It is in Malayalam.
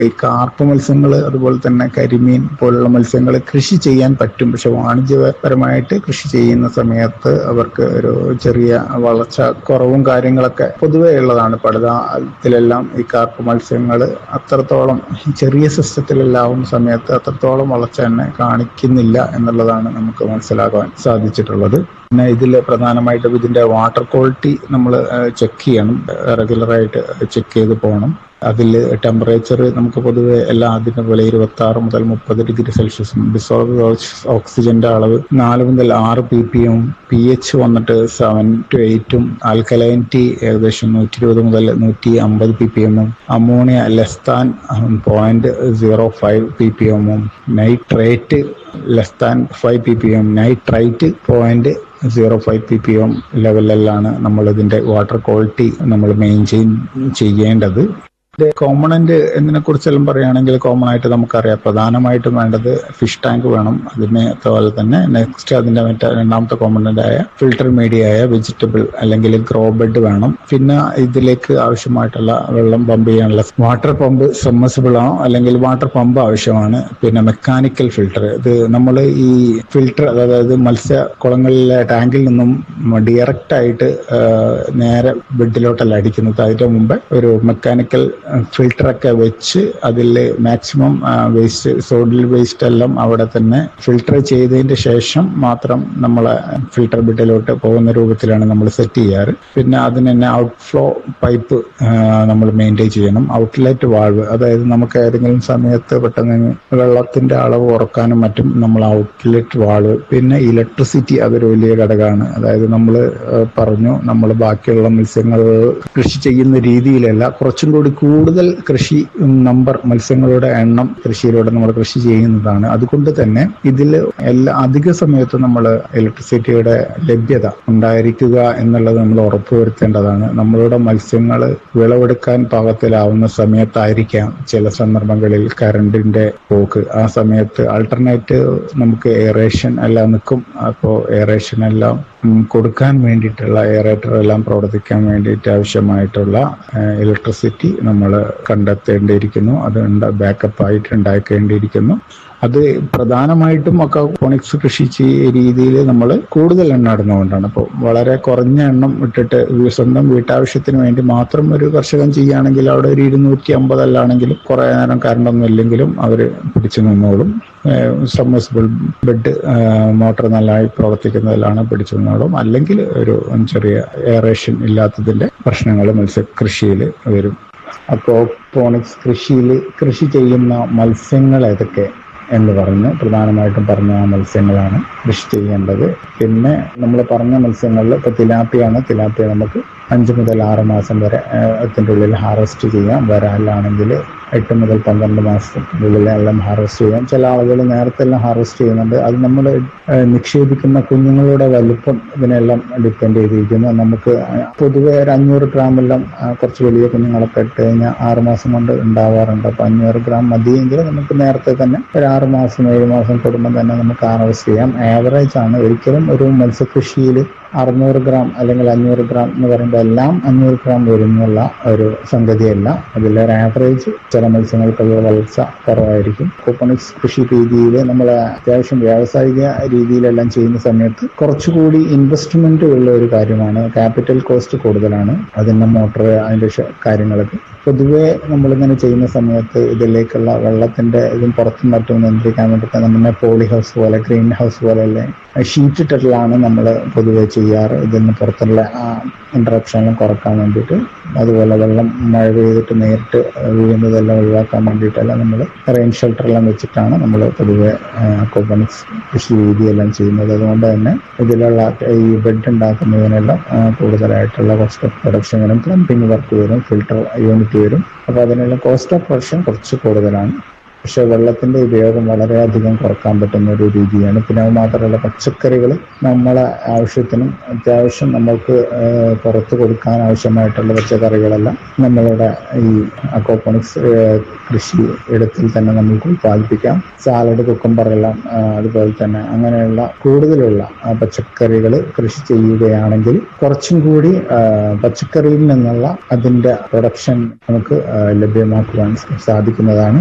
ഈ കാർപ്പ് മത്സ്യങ്ങൾ അതുപോലെ തന്നെ കരിമീൻ പോലുള്ള മത്സ്യങ്ങൾ കൃഷി ചെയ്യാൻ പറ്റും പക്ഷെ വാണിജ്യപരമായിട്ട് കൃഷി ചെയ്യുന്ന സമയത്ത് അവർക്ക് ഒരു ചെറിയ വളർച്ച കുറവും കാര്യങ്ങളൊക്കെ പൊതുവേ ഉള്ളതാണ് പടുതാത്തിലെല്ലാം ഈ കാർപ്പ് മത്സ്യങ്ങൾ അത്രത്തോളം ചെറിയ സിസ്റ്റത്തിലെല്ലാവുന്ന സമയത്ത് അത്രത്തോളം വളർച്ച തന്നെ കാണിക്കുന്നില്ല എന്നുള്ളതാണ് നമുക്ക് മനസ്സിലാക്കാൻ സാധിച്ചിട്ടുള്ളത് പിന്നെ ഇതിൽ പ്രധാനമായിട്ടും ഇതിന്റെ വാട്ടർ ക്വാളിറ്റി നമ്മൾ ചെക്ക് ചെയ്യണം റെഗുലറായിട്ട് ചെക്ക് ചെയ്ത് പോകണം അതിൽ ടെമ്പറേച്ചർ നമുക്ക് പൊതുവെ എല്ലാ അതിന്റെ പോലെ ഇരുപത്തി ആറ് മുതൽ മുപ്പത് ഡിഗ്രി സെൽഷ്യസും ഡിസോൾവ് ഓക്സിജന്റെ അളവ് നാല് മുതൽ ആറ് P P M P H വന്നിട്ട് സെവൻ ടു എയ്റ്റും ആൽക്കലൈൻറ്റി ഏകദേശം നൂറ്റി ഇരുപത് മുതൽ നൂറ്റി അമ്പത് പി പി എമ്മും ammonia less than point zero five P P എമ്മും nitrate less than five P P M nitrite point zero five P P M ലെവലിലാണ് നമ്മൾ ഇതിന്റെ വാട്ടർ ക്വാളിറ്റി നമ്മൾ മെയിൻറ്റെയിൻ ചെയ്യേണ്ടത് കോമണന്റ് എന്നതിനെ കുറിച്ചെല്ലാം പറയുകയാണെങ്കിൽ കോമൺ ആയിട്ട് നമുക്കറിയാം പ്രധാനമായിട്ടും വേണ്ടത് ഫിഷ് ടാങ്ക് വേണം അതിനെ അതുപോലെ തന്നെ നെക്സ്റ്റ് അതിന്റെ മറ്റേ രണ്ടാമത്തെ കോമണന്റ് ആയ ഫിൽട്ടർ മീഡിയ ആയ വെജിറ്റബിൾ അല്ലെങ്കിൽ ഗ്രോ ബെഡ് വേണം പിന്നെ ഇതിലേക്ക് ആവശ്യമായിട്ടുള്ള വെള്ളം പമ്പ് ചെയ്യാനുള്ള വാട്ടർ പമ്പ് സബ്മസിബിൾ ആണോ അല്ലെങ്കിൽ വാട്ടർ പമ്പ് ആവശ്യമാണ് പിന്നെ മെക്കാനിക്കൽ ഫിൽട്ടർ ഇത് നമ്മൾ ഈ ഫിൽട്ടർ അതായത് മത്സ്യ കുളങ്ങളിലെ ടാങ്കിൽ നിന്നും ഡയറക്റ്റ് ആയിട്ട് നേരെ ബെഡിലോട്ടല്ല അടിക്കുന്നത് അതിന്റെ മുമ്പ് ഒരു മെക്കാനിക്കൽ ഫിൽട്ടറൊക്കെ വെച്ച് അതിൽ മാക്സിമം വേസ്റ്റ് സോഡിൽ വേസ്റ്റ് എല്ലാം അവിടെ തന്നെ ഫിൽട്ടർ ചെയ്തതിന്റെ ശേഷം മാത്രം നമ്മളെ ഫിൽട്ടർ ബിഡിലോട്ട് പോകുന്ന രൂപത്തിലാണ് നമ്മൾ സെറ്റ് ചെയ്യാറ് പിന്നെ അതിന് തന്നെ ഔട്ട്ഫ്ലോ പൈപ്പ് നമ്മൾ മെയിൻറ്റെയിൻ ചെയ്യണം ഔട്ട്ലെറ്റ് വാൾവ് അതായത് നമുക്ക് ഏതെങ്കിലും സമയത്ത് പെട്ടെന്ന് വെള്ളത്തിന്റെ അളവ് കുറക്കാനും മറ്റും നമ്മൾ ഔട്ട്ലെറ്റ് വാൾവ് പിന്നെ ഇലക്ട്രിസിറ്റി അതൊരു വലിയ ഘടകമാണ് അതായത് നമ്മൾ പറഞ്ഞു നമ്മൾ ബാക്കിയുള്ള മത്സ്യങ്ങൾ കൃഷി ചെയ്യുന്ന രീതിയിലല്ല കുറച്ചും കൂടി കൂടുതൽ കൃഷി നമ്പർ മത്സ്യങ്ങളുടെ എണ്ണം കൃഷിയിലൂടെ നമ്മൾ കൃഷി ചെയ്യുന്നതാണ് അതുകൊണ്ട് തന്നെ ഇതിൽ എല്ലാ അധിക സമയത്തും നമ്മൾ ഇലക്ട്രിസിറ്റിയുടെ ലഭ്യത ഉണ്ടായിരിക്കുക എന്നുള്ളത് നമ്മൾ ഉറപ്പുവരുത്തേണ്ടതാണ് നമ്മളുടെ മത്സ്യങ്ങൾ വിളവെടുക്കാൻ പാകത്തിലാവുന്ന സമയത്തായിരിക്കാം ചില സന്ദർഭങ്ങളിൽ കറണ്ടിന്റെ പോക്ക് ആ സമയത്ത് ആൾട്ടർനേറ്റ് നമുക്ക് എയറേഷൻ എല്ലാം നിൽക്കും അപ്പോൾ എയറേഷൻ എല്ലാം കൊടുക്കാൻ വേണ്ടിയിട്ടുള്ള എയറേറ്റർ എല്ലാം പ്രവർത്തിക്കാൻ വേണ്ടിയിട്ട് ആവശ്യമായിട്ടുള്ള ഇലക്ട്രിസിറ്റി നമ്മൾ കണ്ടെത്തേണ്ടിയിരിക്കുന്നു അത് ബാക്കപ്പ് ആയിട്ട് ഉണ്ടാക്കേണ്ടിയിരിക്കുന്നു അത് പ്രധാനമായിട്ടും അക്വാപോണിക്സ് കൃഷി രീതിയിൽ നമ്മൾ കൂടുതൽ എണ്ണം ഇടുന്നതുകൊണ്ടാണ് അപ്പോൾ വളരെ കുറഞ്ഞ എണ്ണം ഇട്ടിട്ട് സ്വന്തം വീട്ടാവശ്യത്തിന് വേണ്ടി മാത്രം ഒരു കർഷകൻ ചെയ്യുകയാണെങ്കിൽ അവിടെ ഒരു ഇരുന്നൂറ്റി അമ്പതല്ലാണെങ്കിലും കുറെ നേരം കറണ്ടൊന്നും ഇല്ലെങ്കിലും അവർ പിടിച്ചു നിന്നോളും സബ്മേഴ്സിബിൾ ബെഡ് മോട്ടോർ നല്ലതായി പ്രവർത്തിക്കുന്നതിലാണ് പിടിച്ചു നിന്നോളും അല്ലെങ്കിൽ ഒരു ചെറിയ എയറേഷൻ ഇല്ലാത്തതിന്റെ പ്രശ്നങ്ങൾ മത്സ്യകൃഷിയിൽ വരും അക്വാപോണിക്സ് കൃഷിയിൽ കൃഷി ചെയ്യുന്ന മത്സ്യങ്ങൾ ഏതൊക്കെ എന്ന് പറഞ്ഞ് പ്രധാനമായിട്ടും പറഞ്ഞ ആ മത്സ്യങ്ങളാണ് കൃഷി ചെയ്യേണ്ടത് പിന്നെ നമ്മൾ പറഞ്ഞ മത്സ്യങ്ങളിൽ ഇപ്പോൾ തിലാപ്പിയാണ് തിലാപ്പിയ നമുക്ക് അഞ്ച് മുതൽ ആറ് മാസം വരെ അതിൻ്റെ ഉള്ളിൽ ഹാർവെസ്റ്റ് ചെയ്യാം വരാലാണെങ്കിൽ എട്ട് മുതൽ പന്ത്രണ്ട് മാസത്തിനുള്ളിൽ എല്ലാം ഹാർവെസ്റ്റ് ചെയ്യാം ചില ആളുകൾ നേരത്തെ എല്ലാം ഹാർവെസ്റ്റ് ചെയ്യുന്നുണ്ട് അത് നമ്മൾ നിക്ഷേപിക്കുന്ന കുഞ്ഞുങ്ങളുടെ വലുപ്പം ഇതിനെല്ലാം ഡിപ്പെൻഡ് ചെയ്തിരിക്കുന്നു നമുക്ക് പൊതുവെ ഒരു അഞ്ഞൂറ് ഗ്രാം എല്ലാം കുറച്ച് വലിയ കുഞ്ഞുങ്ങളൊക്കെ ഇട്ട് കഴിഞ്ഞാൽ ആറ് മാസം കൊണ്ട് ഉണ്ടാവാറുണ്ട് അപ്പോൾ അഞ്ഞൂറ് ഗ്രാം മതിയെങ്കിൽ നമുക്ക് നേരത്തെ തന്നെ ഒരു ആറ് മാസം ഏഴ് മാസം കൂടുമ്പോൾ തന്നെ നമുക്ക് ഹാർവെസ്റ്റ് ചെയ്യാം ആവറേജ് ആണ് ഒരിക്കലും ഒരു മത്സ്യകൃഷിയിൽ അറുന്നൂറ് ഗ്രാം അല്ലെങ്കിൽ അഞ്ഞൂറ് ഗ്രാം എന്ന് പറയുമ്പോൾ എല്ലാം അഞ്ഞൂറ് ഗ്രാം വരുന്നുള്ള ഒരു സംഗതിയല്ല അതിലൊരു ആവറേജ് ചില മത്സ്യങ്ങൾക്കുള്ള വളർച്ച കുറവായിരിക്കും കോപ്പണിക്സ് കൃഷി രീതിയിൽ നമ്മൾ അത്യാവശ്യം വ്യാവസായിക രീതിയിലെല്ലാം ചെയ്യുന്ന സമയത്ത് കുറച്ചുകൂടി ഇൻവെസ്റ്റ്മെന്റ് ഉള്ള ഒരു കാര്യമാണ് ക്യാപിറ്റൽ കോസ്റ്റ് കൂടുതലാണ് അതിന്റെ മോട്ടർ അതിന്റെ കാര്യങ്ങളൊക്കെ പൊതുവെ നമ്മളിങ്ങനെ ചെയ്യുന്ന സമയത്ത് ഇതിലേക്കുള്ള വെള്ളത്തിന്റെ ഇതും പുറത്തും മറ്റും നിയന്ത്രിക്കാൻ വേണ്ടിയിട്ട് നമ്മുടെ പോളി ഹൗസ് പോലെ ഗ്രീൻ ഹൗസ് പോലെ അല്ലെ ഷീറ്റ് ഇട്ടിട്ടുള്ളതാണ് നമ്മൾ പൊതുവെ ചെയ്യാറ് ഇതിന് പുറത്തുള്ള ഇന്ററപ്ഷനും കുറക്കാൻ വേണ്ടിയിട്ട് അതുപോലെ വെള്ളം മഴ പെയ്തിട്ട് നേരിട്ട് വീഴുന്നതെല്ലാം ഒഴിവാക്കാൻ വേണ്ടിയിട്ടെല്ലാം നമ്മൾ റെയിൻ ഷെൽട്ടറെല്ലാം വെച്ചിട്ടാണ് നമ്മൾ പൊതുവെ കോപ്പണിക്സ് കൃഷി രീതിയെല്ലാം ചെയ്യുന്നത് അതുകൊണ്ട് തന്നെ ഇതിലുള്ള ഈ ബെഡ് ഉണ്ടാക്കുന്നതിനെല്ലാം കൂടുതലായിട്ടുള്ള കോസ്റ്റ് ഓഫ് പ്രൊഡക്ഷൻ വരും പ്ലംബിംഗ് വർക്ക് വരും ഫിൽട്ടർ യൂണിറ്റ് വരും അപ്പോൾ അതിനുള്ള കോസ്റ്റ് ഓഫ് പ്രൊഡക്ഷൻ കുറച്ച് കൂടുതലാണ് പക്ഷെ വെള്ളത്തിന്റെ ഉപയോഗം വളരെയധികം കുറക്കാൻ പറ്റുന്ന ഒരു രീതിയാണ് പിന്നെ അത് മാത്രമല്ല പച്ചക്കറികൾ നമ്മളെ ആവശ്യത്തിനും അത്യാവശ്യം നമ്മൾക്ക് ഏഹ്, പുറത്ത് കൊടുക്കാൻ ആവശ്യമായിട്ടുള്ള പച്ചക്കറികളെല്ലാം നമ്മളുടെ ഈ അക്വാപോണിക്സ് കൃഷി ഇടത്തിൽ തന്നെ നമുക്ക് ഉത്പാദിപ്പിക്കാം സാലഡ് കുക്കുംബറെല്ലാം ആ, അതുപോലെ തന്നെ അങ്ങനെയുള്ള കൂടുതലുള്ള പച്ചക്കറികൾ കൃഷി ചെയ്യുകയാണെങ്കിൽ കുറച്ചും കൂടി ആ, പച്ചക്കറിയിൽ നിന്നുള്ള അതിന്റെ പ്രൊഡക്ഷൻ നമുക്ക് ആ, ലഭ്യമാക്കുവാൻ സാധിക്കുന്നതാണ്